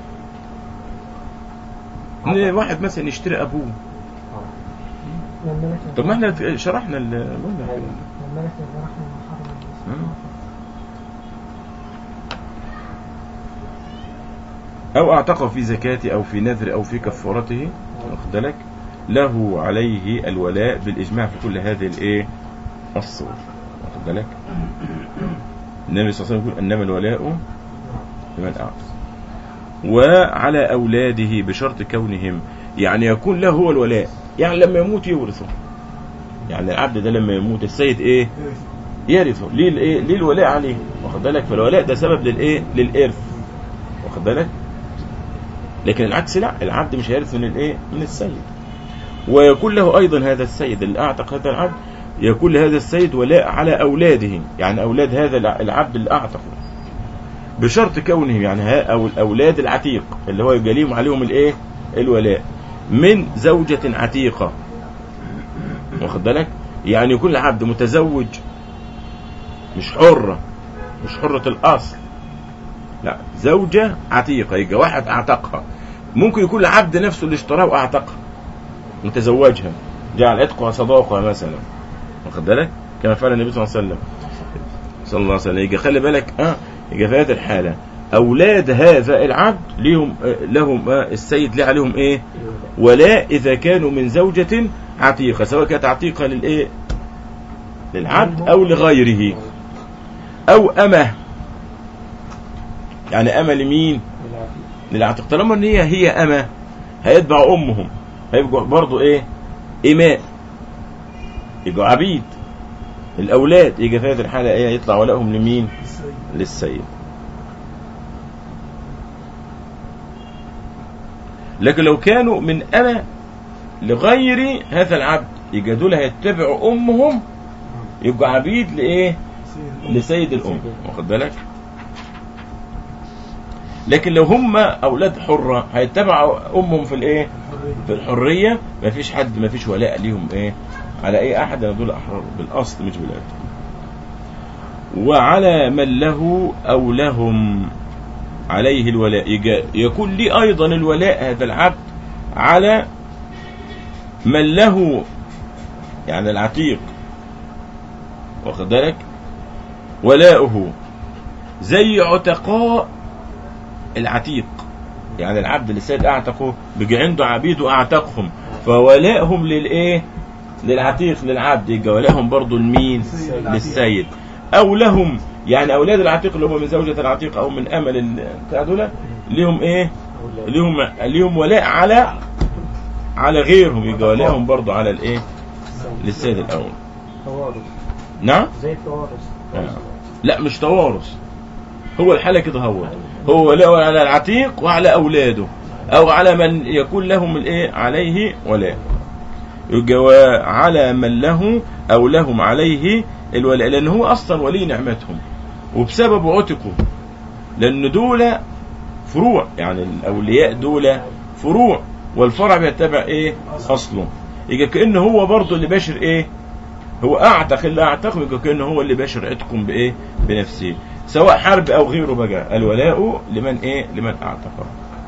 إن واحد مثلا يشتري ابوه والملك طب ما احنا شرحنا ال- قلنا أيوة. والملك برحمة محرم مم. او اعتقه في زكاة او في نذر او في كفارته واخد بالك له عليه الولاء بالاجماع في كل هذه الايه الصور واخد بالك النبي صلى الله عليه وسلم يقول انما الولاء لمن اعطى وعلى اولاده بشرط كونهم يعني يكون له هو الولاء يعني لما يموت يورثه يعني العبد ده لما يموت السيد ايه يرثه ليه الايه ليه الولاء عليه واخد بالك فالولاء ده سبب للايه للارث واخد بالك لكن العكس لا العبد مش هيرث من الايه من السيد ويكون له ايضا هذا السيد اللي اعتق هذا العبد يكون لهذا السيد ولاء على اولاده يعني اولاد هذا الع- العبد اللي اعتقه بشرط كونهم يعني ها او الاولاد العتيق اللي هو يبقى ليهم عليهم الايه الولاء من زوجة عتيقة واخد بالك يعني يكون العبد متزوج مش حرة مش حرة الأصل لا زوجة عتيقة يبقى واحد أعتقها ممكن يكون العبد نفسه اللي اشتراها وأعتقها متزوجها جعل عتقها صداقها مثلا واخد بالك كما فعل النبي صلى الله عليه وسلم صلى الله عليه وسلم يبقى خلي بالك اه يبقى في هذه الحالة أولاد هذا العبد ليهم آه لهم آه السيد ليه عليهم إيه؟ ولا إذا كانوا من زوجة عتيقة سواء كانت عتيقة للإيه؟ للعبد أو لغيره أو أمة يعني أمة لمين؟ بالعافية للعتيق طالما إن هي هي أمة هيتبع أمهم هيبقوا برضه إيه؟ إماء يبقوا عبيد الأولاد يجي في هذه الحالة إيه يطلع ولائهم لمين؟ للسيد لكن لو كانوا من أنا لغير هذا العبد يبقى دول هيتبعوا أمهم يبقوا عبيد لإيه؟ لسيد الأم واخد بالك؟ لكن لو هم أولاد حرة هيتبعوا أمهم في الإيه؟ في الحرية مفيش حد مفيش ولاء ليهم إيه؟ على أي أحد لأن دول أحرار بالأصل مش بالعتق وعلى من له أو لهم عليه الولاء يجا- يكون لي أيضا الولاء هذا العبد على من له يعني العتيق واخد بالك ولاؤه زي عتقاء العتيق يعني العبد اللي السيد اعتقه بيجي عنده عبيد واعتقهم فولائهم للايه للعتيق للعبد يبقى ولائهم برضه لمين للسيد او لهم يعني اولاد العتيق اللي هم من زوجة العتيق او من امل ال- بتاع دول ليهم ايه أولاد. ليهم ليهم ولاء على على غيرهم يبقى ولائهم برضه على الايه للسيد الاول توارث نعم زي التوارث آه. لا مش توارث هو الحالة كده هو هو ولاء على العتيق وعلى أولاده أو على من يكون لهم الإيه عليه ولاء يبقى على من له أو لهم عليه الولاء لأن هو أصلا ولي نعمتهم وبسبب عتقوا لأن دول فروع يعني الأولياء دول فروع والفرع بيتبع إيه أصله يبقى كأنه هو برضه اللي باشر إيه هو اعتق اللي اعتق يبقى كانه هو اللي باشر عتقهم بايه بنفسه سواء حرب او غيره بقى الولاء لمن ايه لمن اعتق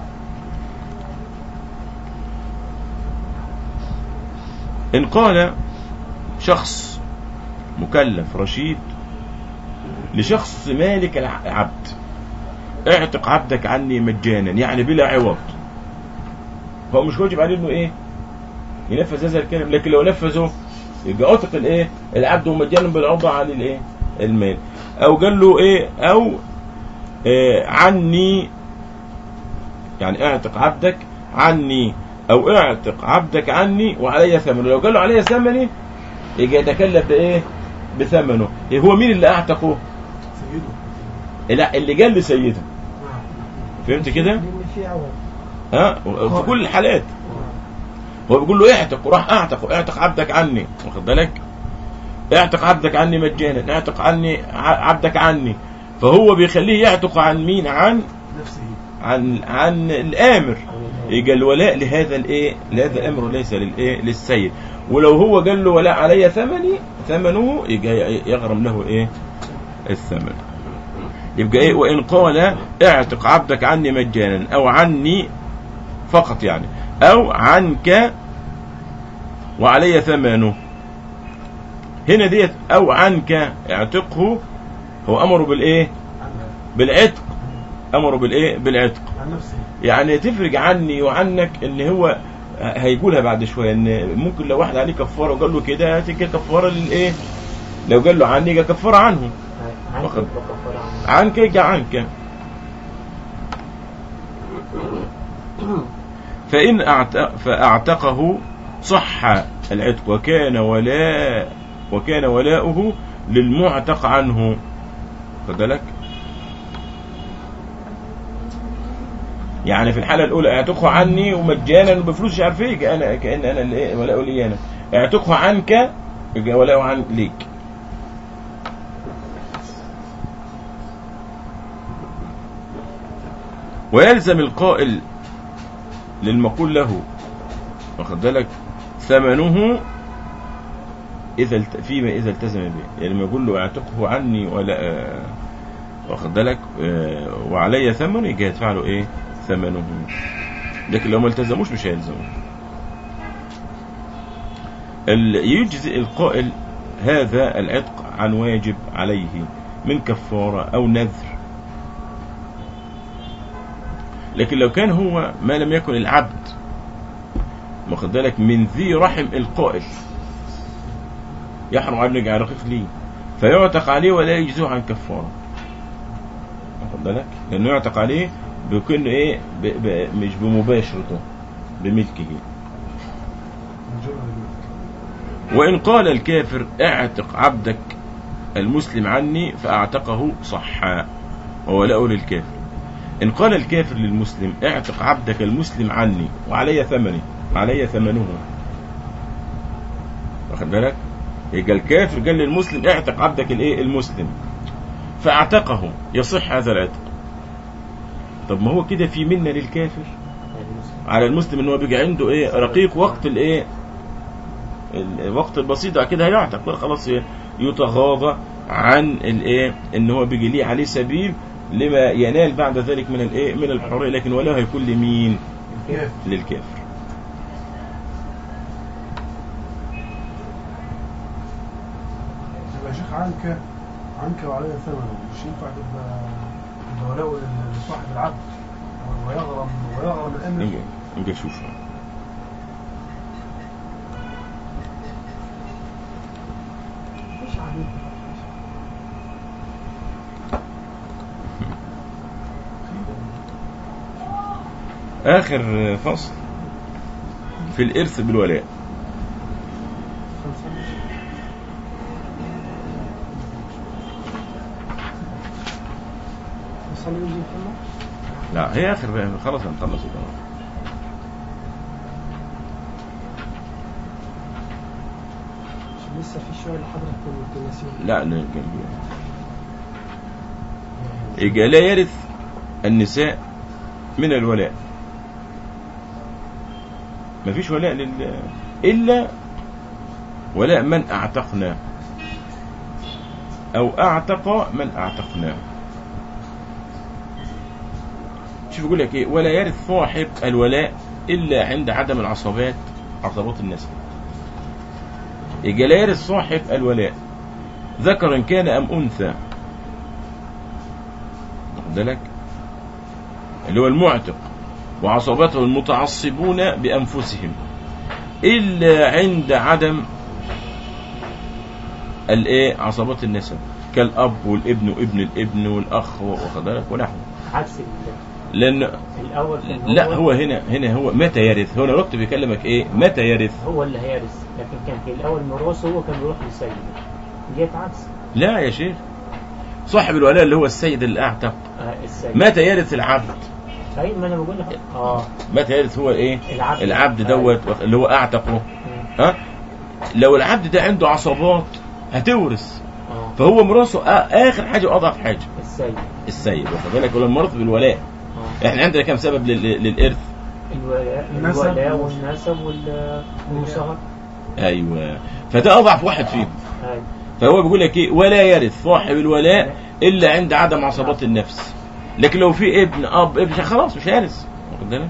ان قال شخص مكلف رشيد لشخص مالك العبد اعتق عبدك عني مجانا يعني بلا عوض هو مش واجب عليه انه ايه ينفذ هذا الكلام لكن لو نفذه يبقى عتق الايه العبد مجانا بالعوض عن الايه المال او قال له ايه او إيه عني يعني اعتق عبدك عني او اعتق عبدك عني وعلي ثمنه لو قال له علي ثمني يجي يتكلف بايه بثمنه إيه هو مين اللي اعتقه سيده لا اللي قال لسيده نعم فهمت كده لأن في عوض ها في كل الحالات هو بيقول له اعتق وراح اعتق اعتق عبدك عني واخد بالك اعتق عبدك عني مجانا اعتق عني ع- عبدك عني فهو بيخليه يعتق عن مين عن نفسه عن عن الامر يبقى الولاء لهذا الايه لهذا الامر وليس للايه للسيد ولو هو قال له ولاء علي ثمني ثمنه يبقى يغرم له ايه الثمن يبقى ايه وان قال اعتق عبدك عني مجانا او عني فقط يعني او عنك وعلي ثمنه هنا ديت او عنك اعتقه هو امره بالايه عنها بالعتق امره بالايه بالعتق عن نفسه يعني تفرق عني وعنك ان هو هيقولها بعد شويه ان ممكن لو واحد عليه كفاره وقال له كده هتيجي كفاره للايه لو قال له عني يبقى كفاره عنه عنك واخد. وكفر عنك عنك يجي عنك فإن أعتق فأعتقه صح العتق وكان ولاء وكان ولاؤه للمعتق عنه خد بالك يعني في الحاله الاولى اعتقه عني ومجانا وبفلوس مش عارف ايه كأنا كان انا اللي إيه ولا لي انا اعتقه عنك يبقى ولا عن ليك ويلزم القائل للمقول له واخد بالك ثمنه اذا الت... فيما اذا التزم به يعني لما يقول له اعتقه عني ولا آه، واخد بالك آه، وعلي ثمن يجي يدفع له ايه ثمنه لكن لو ما التزموش مش هيلزمه ال- يجزئ القائل هذا العتق عن واجب عليه من كفارة أو نذر لكن لو كان هو ما لم يكن العبد واخد بالك من ذي رحم القائل يحرم عليه يرجع رقيق ليه فيعتق عليه ولا يجزئه عن كفارة واخد بالك لأنه يعتق عليه بيكون ايه ب... ب... مش بمباشرته بملكه من جملة الملك. وإن قال الكافر اعتق عبدك المسلم عني فأعتقه صحا وولاءه للكافر إن قال الكافر للمسلم اعتق عبدك المسلم عني وعلي ثمنه وعلي ثمنه واخد بالك يبقى الكافر قال للمسلم اعتق عبدك الايه المسلم فاعتقه يصح هذا العتق طب ما هو كده في منة للكافر على المسلم ان هو بيجي عنده ايه رقيق وقت الايه الوقت البسيط ده كده هيعتق بقى خلاص يتغاضى عن الايه ان هو بيجي ليه عليه سبيل لما ينال بعد ذلك من الايه من الحريه لكن ولا هيكون لمين كيف للكافر يبقى يا شيخ عنك عنك وعلي ثمنه مش ينفع تبقى تبقى ولاء لصاحب العبد ويغرم ويغرم الامر نجي نجي نشوف مش عبيد اخر فصل في الارث بالولاء نصلي ونجي نكمل لا هي اخر بقى خلاص هنخلص كده عشان لسه في شويه لحضرتك كنت ناسيهم لا لا يبقى لا يرث النساء من الولاء مفيش ولاء لل إلا ولاء من أعتقنا أو أعتق من أعتقناه شوف يقول لك إيه ولا يرث صاحب الولاء إلا عند عدم العصبات عصبات النسب يبقى لا يرث صاحب الولاء ذكرا كان أم أنثى واخد بالك اللي هو المعتق وعصبته المتعصبون بأنفسهم إلا عند عدم الايه عصبات النسب كالأب والابن وابن الابن والأخ واخد بالك ونحوه عكس ال- لأن الأول كان لا هو هنا هنا هو متى يرث هنا الوقت بيكلمك ايه متى يرث هو اللي هيرث لكن كان في الأول ميراثه هو كان بيروح للسيد جت عكس لا يا شيخ صاحب الولاء اللي هو السيد اللي اعتق آه السيد متى يرث العبد طيب ما أنا بقول لك آه متى يرث هو ايه العبد العبد دوت اللي هو اعتقه مم. ها لو العبد ده عنده عصبات هتورث آه فهو ميراثه آ- اخر حاجه واضعف حاجه السيد السيد واخد بالك ولا المرض بالولاء آه احنا عندنا كام سبب لل- للارث الولاء النسب الولاء والنسب. والنسب وال- والمصاهرة ايوه فده اضعف واحد فيهم هاي فهو بيقول لك ايه ولا يرث صاحب الولاء الا عند عدم عصبات النفس لكن لو في ابن اب ابن خلاص مش هيرث واخد بالك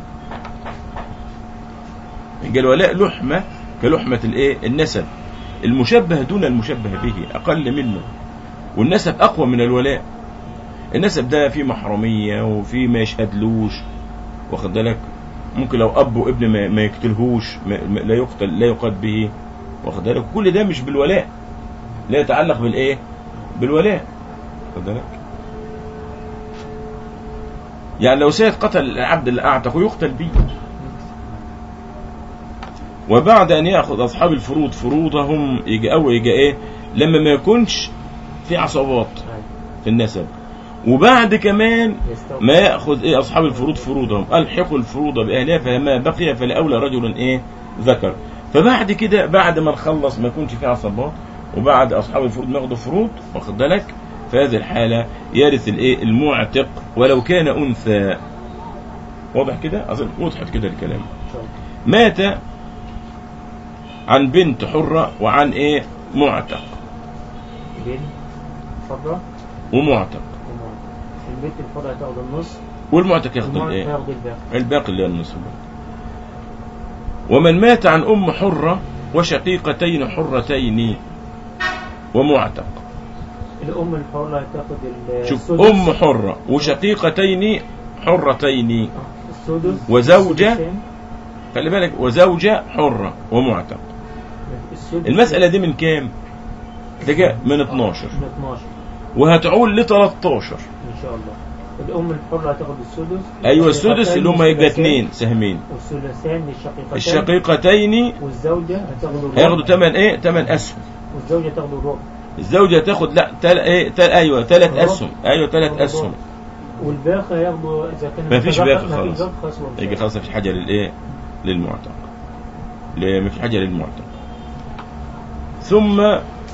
يبقى الولاء لحمه كلحمه الايه النسب المشبه دون المشبه به اقل منه والنسب اقوى من الولاء النسب ده فيه محرميه وفيه ما يشهدلوش واخد بالك ممكن لو اب وابن ما, ما يقتلهوش ما ما- لا يقتل لا يقاد به واخد بالك كل ده مش بالولاء لا يتعلق بالايه بالولاء واخد بالك يعني لو سيد قتل العبد اللي اعتقه يقتل به وبعد ان ياخذ اصحاب الفروض فروضهم يجي او يجي ايه لما ما يكونش في عصبات أيوة. في النسب وبعد كمان يستوفي. ما ياخذ ايه اصحاب الفروض فروضهم الحقوا الفروض باهلها فما بقي فلاولى رجل ايه ذكر فبعد كده بعد ما نخلص ما يكونش في عصبات وبعد اصحاب الفروض ما ياخدوا فروض واخد بالك في هذه الحاله يرث الايه المعتق ولو كان انثى واضح كده اظن وضحت كده الكلام إن شاء الله. مات عن بنت حره وعن ايه معتق بين حرة ومعتق ومعتق. البنت الحرة تاخد النص والمعتق ياخد والمعتق الايه ياخد الباقي الباقي اللي هي النصف ومن مات عن أم حرة وشقيقتين حرتين ومعتق الأم الحرة تاخد ال- شوف السدس. أم حرة وشقيقتين حرتين آه، السدس وزوجة. السدسين. خلي بالك وزوجة حرة ومعتق السدس المسألة دي من كام؟ ده جاء من 12 من 12 وهتعول ل 13 إن شاء الله الأم الحرة تاخد السدس أيوة السدس اللي هم يبقى الثلاثين اثنين سهمين والثلاثان للشقيقتين الشقيقتين والزوجة هتاخد الربع هياخدوا ثمن ايه؟ ثمن أسهم والزوجة تاخد الربع الزوجة تاخد لا تل... ايه تل... ايوه ثلاث اسهم ايوه ثلاث اسهم والباقي هياخدوا إذا كان ما فيش متبقى- باقي ما فيش خلاص. باقي خلاص هو مش يجي خلاص مفيش حاجه للايه للمعتق ل- مفيش حاجه للمعتق ثم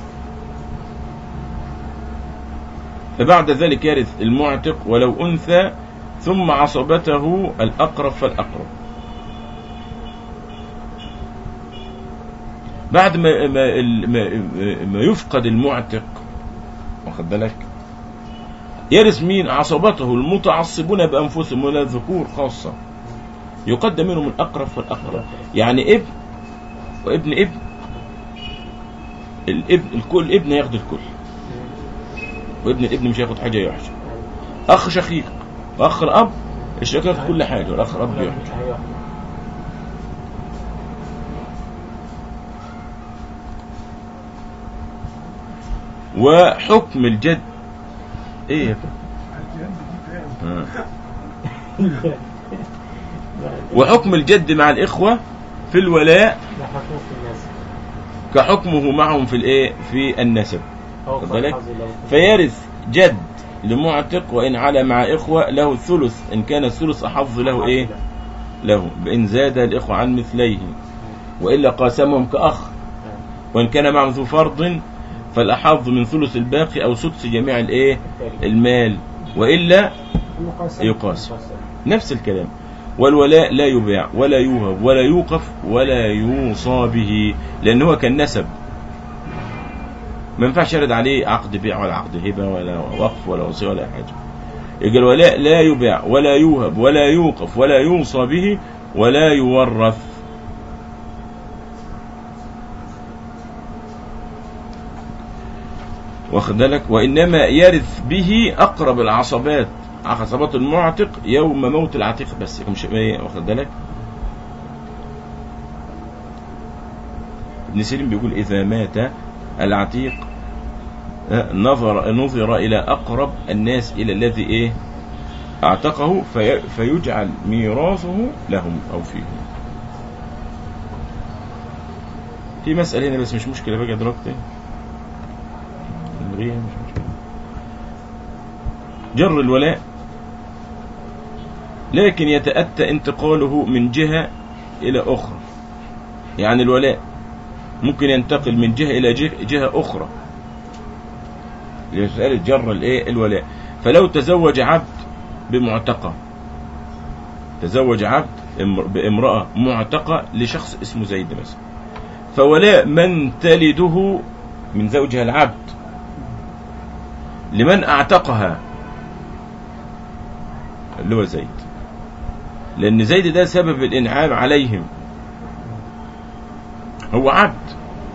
فبعد ذلك يرث المعتق ولو انثى ثم عصبته الاقرب فالاقرب بعد ما ما ال- ما, ما يفقد المعتق واخد بالك يرث مين عصبته المتعصبون بانفسهم ولا الذكور خاصه يقدم منهم الاقرب فالاقرب يعني ابن وابن ابن الابن الكل ابن ياخد الكل وابن الابن مش هياخد حاجه يحجب اخ شقيق واخ الاب الشقيق ياخد كل حاجه والاخ الاب يحجب أيوة. وحكم الجد ايه يا ابني؟ الجد دي فاهم. آه. وحكم الجد مع الاخوه في الولاء ده حقوق الناس كحكمه معهم في الايه في النسب أو خد بالك؟ فرحظ لو- فيرث جد لمعتق وإن على مع إخوة له الثلث إن كان الثلث أحظ له إيه له بإن زاد الإخوة عن مثليه وإلا قاسمهم كأخ وإن كان معهم ذو فرض فالأحظ من ثلث الباقي أو سدس جميع الإيه المال وإلا المقاسمة. يقاسم نفس الكلام والولاء لا يباع ولا يوهب ولا يوقف ولا يوصى به لأن هو كالنسب ما ينفعش يرد عليه عقد بيع ولا عقد هبة ولا وقف ولا وصية ولا حاجة يبقى الولاء لا يباع ولا يوهب ولا يوقف ولا يوصى به ولا يورث واخد بالك وإنما يرث به أقرب العصبات عصبات المعتق يوم موت العتيق بس مش إيه، واخد بالك ابن سيرين بيقول إذا مات العتيق آه، نظر نظر إلى أقرب الناس إلى الذي إيه اعتقه في فيجعل ميراثه لهم أو فيهم في مسألة هنا بس مش مشكلة بقى دلوقتي نلغيها مش مشكلة جر الولاء لكن يتأتى انتقاله من جهة إلى أخرى يعني الولاء ممكن ينتقل من جهة إلى جهة, جهة أخرى لمسألة جر الإيه الولاء فلو تزوج عبد بمعتقة تزوج عبد امر- بامرأة معتقة لشخص اسمه زيد مثلا فولاء من تلده من زوجها العبد لمن اعتقها اللي هو زيد لان زيد ده سبب الانعام عليهم هو عبد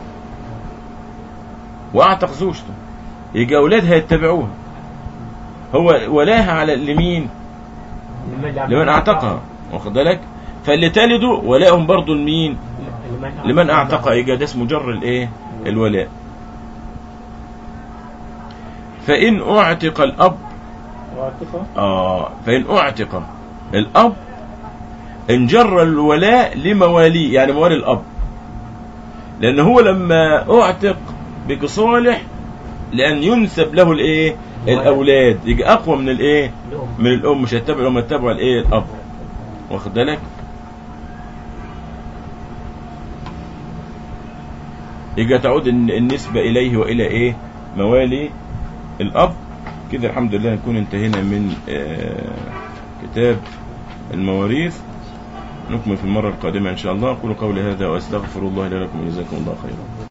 واعتق زوجته يجي اولادها يتبعوها هو ولاها على لمين لمن اعتقها واخد بالك فاللي تلده ولاهم برضه لمين لمن اعتق يجي ده اسمه جر الايه الولاء فان اعتق الاب واثقة اه فان اعتق الاب انجر الولاء لمواليه يعني موالي الاب لان هو لما اعتق بك صالح لان ينسب له الايه الاولاد يجي اقوى من الايه الأم من الام مش هيتبع الام هيتبع الايه الاب واخد بالك يبقى تعود الن- النسبة إليه وإلى إيه موالي الأب كده الحمد لله نكون انتهينا من آه، كتاب المواريث نكمل في المرة القادمة إن شاء الله أقول قولي هذا وأستغفر الله لي ولكم وجزاكم الله خيرا